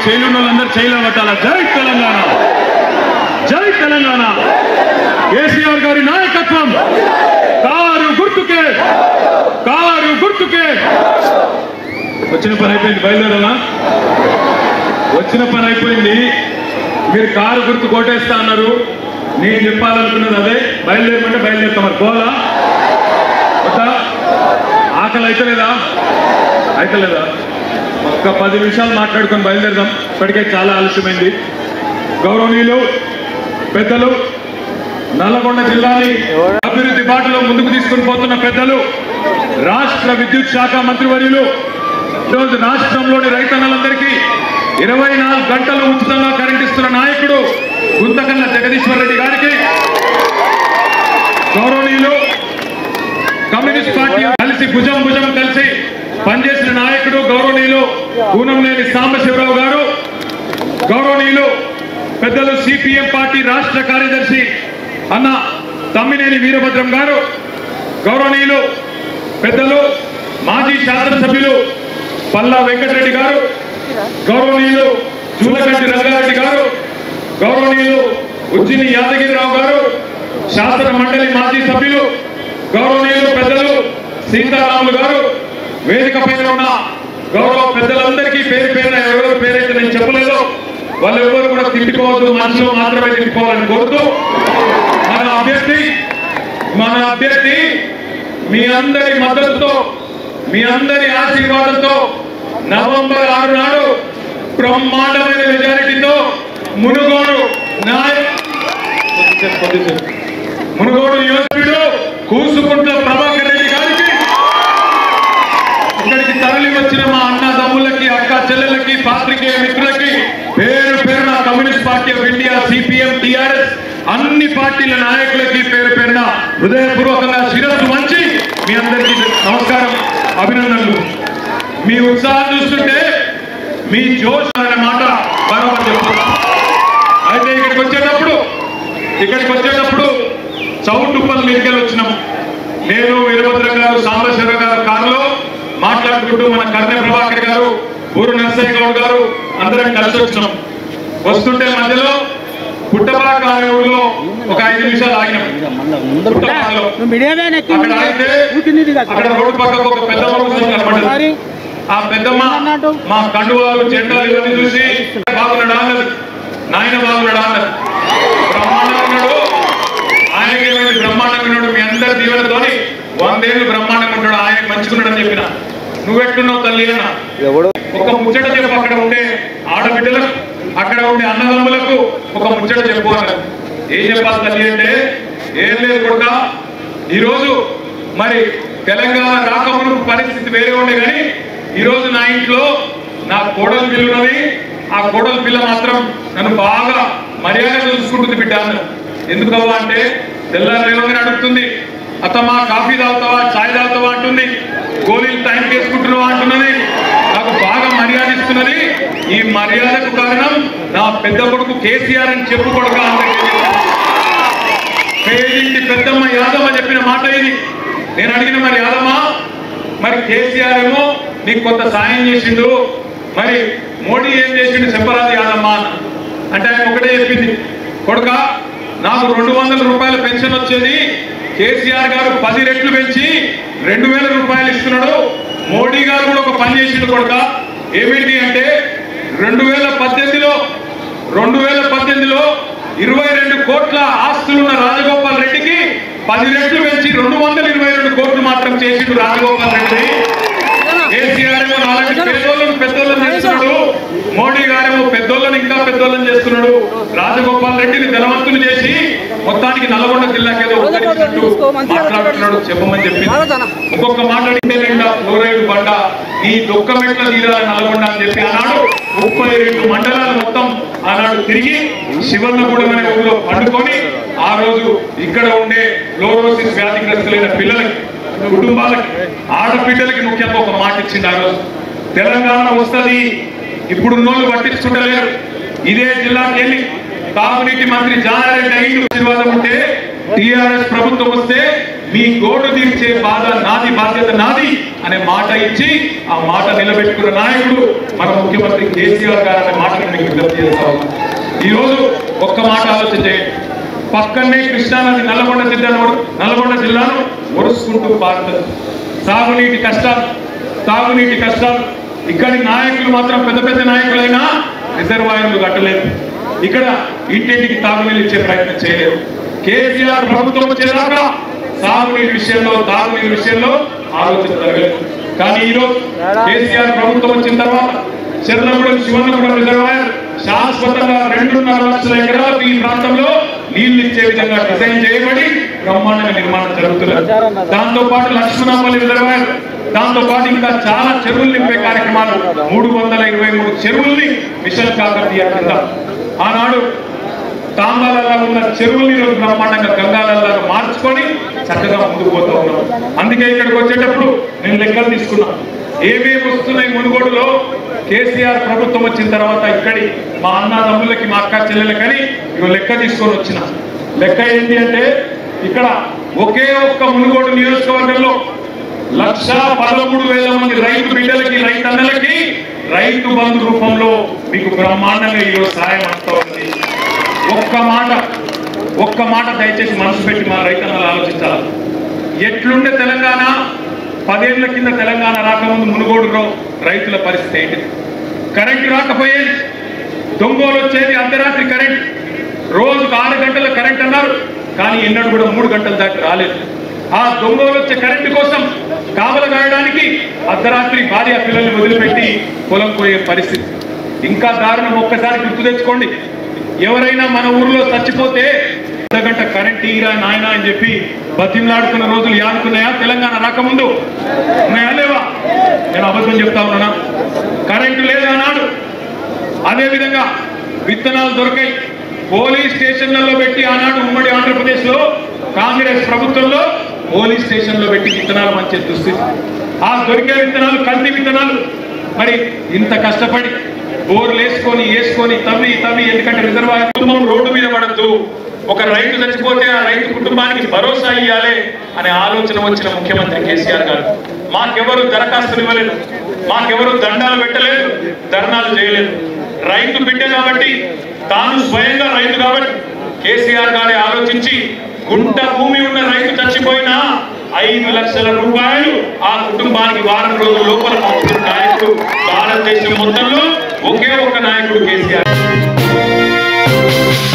చేయలు ఉన్న వాళ్ళందరూ చేయలో పట్టాల జై తెలంగాణ జై తెలంగాణ కేసీఆర్ గారి నాయకత్వం కారు గుర్తుకే కారు గుర్తుకే వచ్చిన పని అయిపోయింది బయలుదేరాలా వచ్చిన పని అయిపోయింది మీరు కారు గుర్తు కొట్టేస్తా అన్నారు నేను చెప్పాలనుకున్నది అదే బయలుదేరమంటే బయలుదేరుతాం మరి పోలా వద్దా ఆకలి అయితలేదా అయితలేదా ఒక్క పది నిమిషాలు మాట్లాడుకొని బయలుదేరదాం ఇప్పటికే చాలా ఆలస్యమైంది గౌరవనీయులు పెద్దలు నల్లగొండ జిల్లాని అభివృద్ధి బాటలో ముందుకు తీసుకుని పోతున్న పెద్దలు రాష్ట్ర విద్యుత్ శాఖ మంత్రివర్యులు ఈరోజు రాష్ట్రంలోని రైతన్నలందరికీ ఇరవై నాలుగు గంటలు ఉచితంగా కరెంట్ ఇస్తున్న నాయకుడు గుంతకల్ల జగదీశ్వర్ రెడ్డి గారికి గౌరవనీయులు కమ్యూనిస్ట్ పార్టీ కలిసి భుజం భుజం కలిసి పనిచేసిన నాయకుడు గౌరవనీయులు కూనంనేని సాంబశివరావు గారు గౌరవనీయులు పెద్దలు సిపిఎం పార్టీ రాష్ట్ర కార్యదర్శి అన్న తమ్మినేని వీరభద్రం గారు గౌరవనీయులు పెద్దలు మాజీ శాసనసభ్యులు పల్లా వెంకటరెడ్డి గారు గౌరవనీయులు జూలగడ్డి రంగారెడ్డి గారు గౌరవనీయులు ఉజ్జిని యాదగిరిరావు గారు శాసన మండలి మాజీ సభ్యులు గౌరవనీయులు పెద్దలు సీతారాములు గారు వేదిక పైన ఉన్న గౌరవ పెద్దలందరికీ పేరు పేరున ఎవరెవరు పేరైతే నేను చెప్పలేదు వాళ్ళు ఎవరు కూడా తిట్టుకోవద్దు మనసులో మాత్రమే తిట్టుకోవాలని కోరుతూ మన అభ్యర్థి మన అభ్యర్థి మీ అందరి మద్దతుతో మీ అందరి ఆశీర్వాదంతో నవంబర్ ఆరు నాడు బ్రహ్మాండమైన మెజారిటీతో మునుగోడు నాయ కొద్దిసేపు, కొద్దిసేపు. మునుగోడు నియోజకుడు కూసుకుంట్ల ప్రభాకర్ రెడ్డి గారికి ఇక్కడికి తరలి వచ్చిన మా అన్న తమ్ముళ్ళకి అక్క చెల్లెళ్ళకి పాత్రికేయ మిత్రులకి పేరు పేరున communist party of India CPM TRS అన్ని పార్టీల నాయకులకి పేరు పేరున హృదయపూర్వకంగా శిరస్సు వంచి మీ అందరికీ నమస్కారం అభినందనలు మీ ఉత్సాహం చూస్తుంటే మీ జోష్ అనే మాట బరోబర్ చెప్తున్నా అయితే ఇక్కడికి వచ్చేటప్పుడు ఇక్కడికి వచ్చేటప్పుడు చౌటుప్పల మీదకెళ్ళి వచ్చినాము నేను వీరభద్ర గారు సాంబశివరావు గారు కారులో మాట్లాడుకుంటూ మన కర్ణ ప్రభాకర్ గారు ఊరు నరసయ్య గౌడ్ గారు అందరం కలిసి వచ్చినాం వస్తుంటే మధ్యలో పుట్టపాక అనే ఊరిలో ఒక ఐదు నిమిషాలు ఆగినాం పుట్టపాకలో నువ్వు మీడియామే నెక్కి అక్కడ ఆగితే ఊకింది కాదు అక్కడ రోడ్డు పక్కకు ఒక పెద్ద కూర్చొని కనపడ్డది మరి ఆ పెద్దమ్మ అన్నట్టు? మా కండువాలు జెండాలు ఇవన్నీ చూసి బాగున్నాడా అన్నది నాయన బాగున్నాడా అన్నది బ్రహ్మాండంగా ఉన్నాడు ఆయనకి ఏమైంది బ్రహ్మాండంగా ఉన్నాడు మీ అందరి దీవెనతోని వందేళ్ళు బ్రహ్మాండంగా ఉంటాడు ఆయన మంచుకున్నాడు అని చెప్పిన నువ్వెట్టున్నావు తల్లి అన్న ఒక ముచ్చట చెప్పు అక్కడ ఉండే ఆడబిడ్డలకు అక్కడ ఉండే అన్నదమ్ములకు ఒక ముచ్చట చెప్పు అన్నారు ఏం చెప్పాలి తల్లి అంటే ఏం లేదు కొడుక ఈరోజు మరి తెలంగాణ రాకమును పరిస్థితి వేరే ఉండే కానీ ఈరోజు నా ఇంట్లో నా కోడలు పిల్ల ఉన్నది ఆ కోడలు పిల్ల మాత్రం నన్ను బాగా మర్యాద చూసుకుంటుంది బిడ్డ అన్న ఎందుకవ్వా అంటే తెల్లారి లేవగానే అడుగుతుంది అత్తమ్మా కాఫీ తాగుతావా చాయ్ తాగుతావా అంటుంది గోళీలు టైం వేసుకుంటున్నావా అంటున్నది నాకు బాగా మర్యాద ఇస్తున్నది ఈ మర్యాదకు కారణం నా పెద్ద కొడుకు కేసీఆర్ అని చెప్పు కొడుక అందరికీ చెప్పాను. పేదింటి పెద్దమ్మ యాదమ్మ చెప్పిన మాట ఇది నేను అడిగిన మరి యాదమ్మ మరి కేసీఆర్ ఏమో నీకు కొంత సాయం చేసిండు మరి మోడీ ఏం చేసిండు చెప్పరాదు యాదమ్మ అన్న. అంటే ఆయన ఒకటే చెప్పింది కొడుక నాకు రెండు వందల రూపాయల పెన్షన్ వచ్చేది కేసీఆర్ గారు పది రెట్లు పెంచి రెండు వేల రూపాయలు ఇస్తున్నాడు మోడీ గారు కూడా ఒక పని చేసిండు కొడుక ఏమిటి అంటే రెండు వేల పద్దెనిమిదిలో రెండు వేల పద్దెనిమిదిలో ఇరవై రెండు కోట్ల ఆస్తులున్న రాజగోపాల్ రెడ్డికి పది రెట్లు పెంచి రెండు వందల ఇరవై రెండు కోట్లు మాత్రం చేసిండు రాజగోపాల్ రెడ్డి కేసీఆర్ ఏమో నాలుగు పెద్దోళ్ళని పెద్దోళ్ళని చేస్తున్నాడు మోడీ గారేమో పెద్దోళ్ళని ఇంకా పెద్దోళ్ళని చేస్తున్నాడు రాజగోపాల్ రెడ్డిని ధనవంతులు చేసి మొత్తానికి నల్గొండ జిల్లాకి ఏదో ఉద్ధరించినట్టు మాట్లాడుతున్నాడు చెప్పమని చెప్పి ఇంకొక మాట్లాడితే నిండా ఫ్లోరైడ్ బండ ఈ దుఃఖం ఎట్లా తీరాలి నల్గొండ అని చెప్పి ఆనాడు ముప్పై రెండు మండలాలు మొత్తం ఆనాడు తిరిగి శివన్నగూడెం అనే ఊరిలో పండుకొని ఆ రోజు ఇక్కడ ఉండే ఫ్లోరోసిస్ వ్యాధిగ్రస్తులైన పిల్లలకి కుటుంబాలకి ఆడబిడ్డలకి ముఖ్యంగా ఒక మాట ఇచ్చింది ఆ రోజు తెలంగాణ వస్తుంది ఇప్పుడు ఉన్నోళ్ళు పట్టించుకుంటలేరు ఇదే జిల్లాకి వెళ్ళి తాగునీటి మంత్రి జానారెడ్డి అయ్యి ఆశీర్వాదం ఉంటే టిఆర్ఎస్ ప్రభుత్వం వస్తే మీ గోటు తీర్చే బాధ నాది నాది బాధ్యత నాది అనే మాట ఇచ్చి ఆ మాట నిలబెట్టుకున్న నాయకుడు మన ముఖ్యమంత్రి కేసీఆర్ గారు అనే మాట నేను మీకు విజ్ఞప్తి చేస్తా ఉన్నాను. ఈ రోజు ఒక్క మాట ఆలోచన చేయండి పక్కనే కృష్ణానది నల్లగొండ జిల్లాను నల్గొండ జిల్లాను ఒరుసుకుంటూ పారుతుంది సాగునీటి కష్టాలు తాగునీటి కష్టాలు ఇక్కడి నాయకులు మాత్రం పెద్ద పెద్ద నాయకులైనా రిజర్వాయర్లు కట్టలేదు ఇక్కడ ఇంటింటికి తాగునీళ్ళు ఇచ్చే ప్రయత్నం చేయలేదు కేసీఆర్ ప్రభుత్వం వచ్చేదాకా సాగునీటి విషయంలో తాగునీటి విషయంలో ఆలోచన జరగలేదు కానీ ఈరోజు కేసీఆర్ ప్రభుత్వం వచ్చిన తర్వాత చెర్లగూడెం శివన్నగూడెం రిజర్వాయర్ శాశ్వతంగా రెండున్నర లక్షల ఎకరాలకు ఈ ప్రాంతంలో నీళ్లు ఇచ్చే విధంగా డిజైన్ చేయబడి బ్రహ్మాండంగా నిర్మాణం జరుగుతున్నది దాంతో పాటు లక్ష్మణాపల్లి రిజర్వాయర్ దాంతో పాటు ఇంకా చాలా చెరువులు నింపే కార్యక్రమాలు మూడు వందల ఇరవై మూడు చెరువుల్ని మిషన్ కాకతీయ కింద ఆనాడు తాంబాలలో ఉన్న చెరువుల్ని ఈరోజు బ్రహ్మాండంగా గంగాలలో మార్చుకొని చక్కగా ముందుకు పోతూ ఉన్నాం అందుకే ఇక్కడికి వచ్చేటప్పుడు నేను లెక్కలు తీసుకున్నా ఏమేమి వస్తున్నాయి మునుగోడులో కేసీఆర్ ప్రభుత్వం వచ్చిన తర్వాత ఇక్కడి మా అన్నదమ్ములకి మా అక్క చెల్లెలకని ఇవి లెక్క తీసుకొని వచ్చిన లెక్క ఏంటి అంటే ఇక్కడ ఒకే ఒక్క మునుగోడు నియోజకవర్గంలో లక్ష పదమూడు వేల మంది రైతు బిడ్డలకి రైతన్నలకి రైతు బంధు రూపంలో మీకు బ్రహ్మాండంగా ఈరోజు సాయం అంతా ఉంది ఒక్క మాట ఒక్క మాట దయచేసి మనసు పెట్టి మా రైతన్నలు ఆలోచించాలి ఎట్లుండే తెలంగాణ పదేళ్ల కింద తెలంగాణ రాకముందు మునుగోడులో రైతుల పరిస్థితి ఏంటి కరెంటు రాకపోయేది దొంగలు వచ్చేది అర్ధరాత్రి కరెంట్ రోజుకు ఆరు గంటల కరెంట్ అన్నారు కానీ ఎన్నడూ కూడా మూడు గంటల దాకా రాలేదు ఆ దొంగలు వచ్చే కరెంటు కోసం కావల కాయడానికి అర్ధరాత్రి భార్య పిల్లల్ని వదిలిపెట్టి పొలం పోయే పరిస్థితి ఇంకా దారుణం ఒక్కసారి గుర్తు తెచ్చుకోండి ఎవరైనా మన ఊర్లో చచ్చిపోతే అర్ధగంట కరెంట్ ఇరా నాయన అని చెప్పి బతిమలాడుకున్న రోజులు యాదుకున్నాయా తెలంగాణ రాకముందు ఉన్నాయా లేవా నేను అబద్ధం చెప్తా ఉన్నానా కరెంటు లేదు అన్నాడు అదే విధంగా విత్తనాలు దొరకాయి పోలీస్ స్టేషన్లలో పెట్టి ఆనాడు ఉమ్మడి ఆంధ్రప్రదేశ్ లో కాంగ్రెస్ ప్రభుత్వంలో పోలీస్ స్టేషన్లో పెట్టి విత్తనాలు మంచి దుస్థితి ఆ దొరికే విత్తనాలు కల్తీ విత్తనాలు మరి ఇంత కష్టపడి బోర్లు వేసుకొని వేసుకొని తవ్వి తవ్వి ఎందుకంటే రిజర్వాయర్ కుటుంబం రోడ్డు మీద పడద్దు ఒక రైతు చచ్చిపోతే ఆ రైతు కుటుంబానికి భరోసా ఇవ్వాలి అనే ఆలోచన వచ్చిన ముఖ్యమంత్రి కేసీఆర్ గారు మాకెవరు దరఖాస్తులు ఇవ్వలేదు మాకెవరు దండాలు పెట్టలేదు ధర్నాలు చేయలేదు రైతు బిడ్డ కాబట్టి తాను స్వయంగా రైతు కాబట్టి కేసీఆర్ గారి ఆలోచించి గుంట భూమి ఉన్న రైతు చచ్చిపోయినా ఐదు లక్షల రూపాయలు ఆ కుటుంబానికి వారం రోజుల లోపల పంపుతున్న నాయకుడు భారతదేశం మొత్తంలో ఒకే ఒక నాయకుడు కేసీఆర్